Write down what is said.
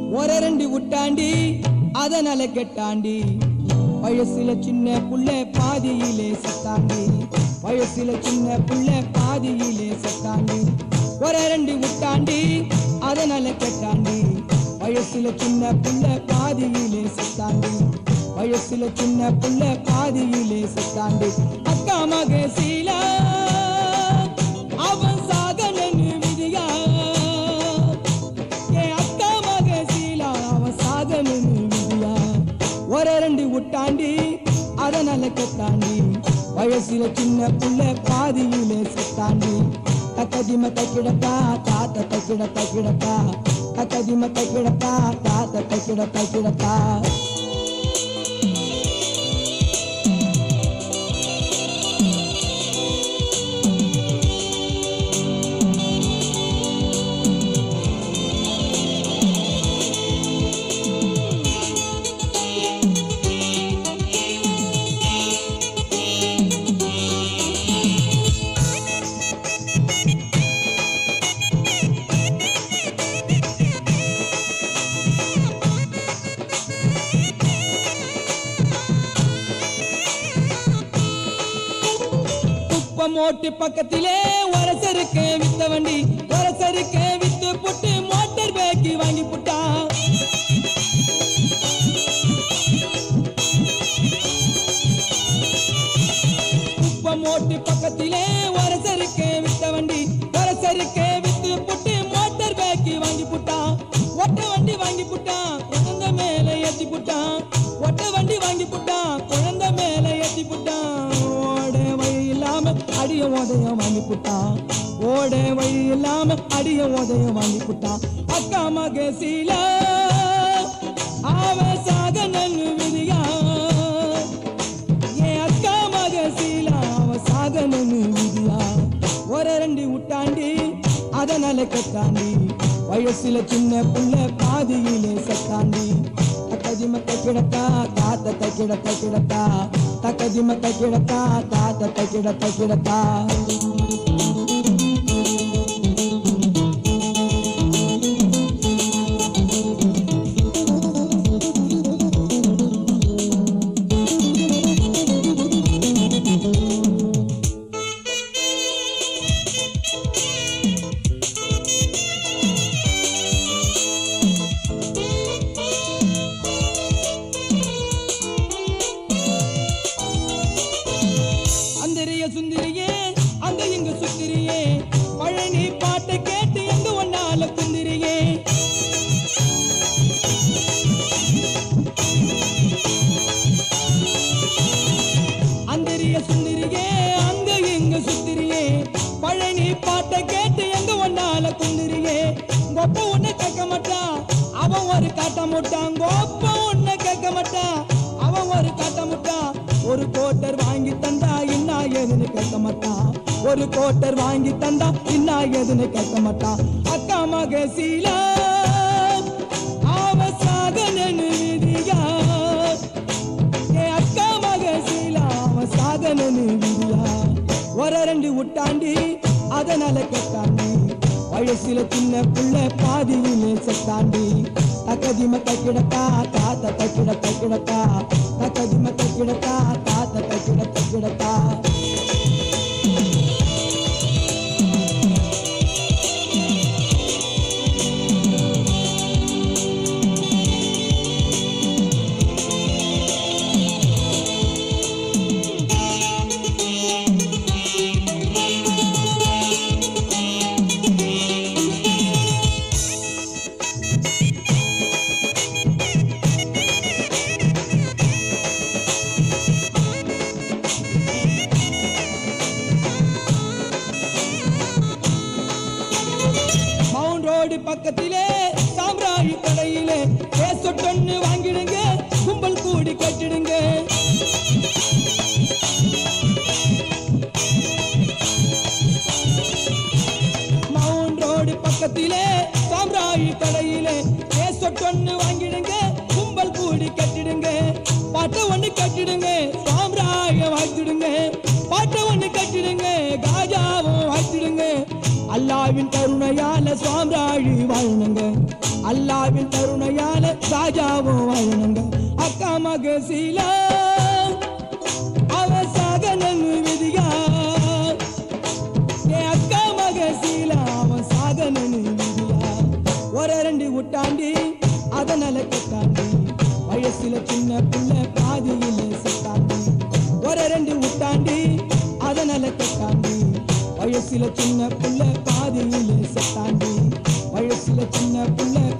ஒரரண்டி விட்டாண்டி அதனால கெட்டாண்டி வயசுல சின்ன புள்ள பாதியிலே செத்தாண்டி வயசுல சின்ன புள்ள பாதியிலே செத்தாண்டி ஒரரண்டி விட்டாண்டி அதனால கெட்டாண்டி வயசுல சின்ன புள்ள பாதியிலே செத்தாண்டி வயசுல சின்ன புள்ள பாதியிலே செத்தாண்டி அக்கா மக சீலா அவன் சாகனன்னு விதியா என் அக்கா மக சீலா அவன் சாகனன்னு விதியா ஒரு ரெண்டு விட்டாண்டி அதனால கெட்டாண்டி வயசுல சின்ன புள்ள பாதியிலே செத்தாண்டி தக்கதிம தக்கிடத்தா தாத்த தக்கிட தக்கிடத்தா தக்கதிம தக்கிடத்தா தாத்த தக்கிட தக்கிடத்தா குப்பமோட்டு பக்கத்திலே வரசருக்கு வித்த வண்டி வரசருக்கு வித்து புட்டு மோட்டார் பேக்கி வாங்கி புட்டான் குப்பமோட்டு பக்கத்திலே வரசருக்கு வித்த வண்டி வரசருக்கு வித்து புட்டு மோட்டார் பேக்கி வாங்கி புட்டான் ஒட்ட வண்டி வாங்கி புட்டான் குழந்தை மேல ஏத்தி புட்டான் ஒட்ட வண்டி வாங்கி புட்டான் குழந்தை மேல ஏத்தி புட்டான் ஓட வழி இல்லாம அடிய உதயம் வாங்கி புட்டான் ஓட வழி இல்லாம அடிய உதயம் வாங்கி புட்டான் அக்கா மக சீலா அவ சாக நன்னு விதியா என் அக்கா மக சீலா அவ சாக நன்னு விதியா ஒரு ரெண்டு விட்டாண்டி அதனால கட்டாண்டி வயசுல சின்ன புள்ள பாதியிலே செத்தாண்டி தக்கதிம தக்கிடத்தா தாத்த தக்கிட தக்கிடத்தா தக்கதிம தக்கிடத்தா தாத்த தக்கிட தக்கிடத்தா அந்தரிய சுந்தரியே அங்க இங்க சுத்திரியே பழனி பாட்டை கேட்டு எங்க ஒன்னால குந்திரியே அந்தரிய சுந்தரியே அங்க இங்க சுத்திரியே பழனி பாட்டை கேட்டு எங்க ஒன்னால குந்திரியே கொப்ப உன்னை கேட்க மாட்டான் அவன் ஒரு காட்ட முட்டான் கொப்ப உன்னை கேட்க மாட்டான் அவன் ஒரு காட்ட முட்டான் ஒரு கோட்டர் வாங்கி தந்தா இன்னா ஏதுன்னு கேட்க மாட்டான் ஒரு கோட்டர் வாங்கி தந்தா இன்னா ஏதுன்னு கேட்க மாட்டான் அக்கா மக சீலா அவ சாதனன்னு விதியா என் அக்கா மக சீலா அவ சாதனன்னு விதியா ஒரு ரெண்டு விட்டாண்டி அதனால கேட்டாண்டி வயசுல சின்ன புள்ள பாதியிலே செத்தாண்டி தக்கதிம தக்கிடத்தா தாத்த தக்கிட தக்கிடத்தா தக்கதிம தக்கிடத்தா தாத்த தக்கிட தக்கிடத்தா மவுண்ட் ரோடு பக்கத்திலே சாம்ராணி கடையிலே பேசொட்டொன்னு வாங்கிடுங்க கும்பல் கூடி கட்டிடுங்க மவுண்ட் ரோடு பக்கத்திலே சாம்ராணி கடையிலே பேசொட்டொன்னு வாங்கிடுங்க கும்பல் கூடி கட்டிடுங்க பாட்டை ஒண்ணு கட்டிடுங்க சாம்ராய வாழ்த்திடுங்க பாட்டை ஒண்ணு கட்டிடுங்க காஜாவும் வாழ்த்திடுங்க அல்லாவின் கருணையால சாம்ராழி வாழணுங்க அல்லாவின் கருணையால ராஜாவும் வாழணுங்க அக்கா மகசீலா அவ சாகனன்னு விதியா என் அக்கா மகசீலா அவன் சாகனன்னு விதியா ஒரு ரெண்டு விட்டாண்டி அதனால கட்டாண்டி வயசுல சின்ன புள்ள பாதியில செத்தாண்டி ஒரு ரெண்டு விட்டாண்டி அதனால கட்டாண்டி வயசுல சின்ன புள்ள பாதியில செத்தாண்டி வயசுல சின்ன புள்ள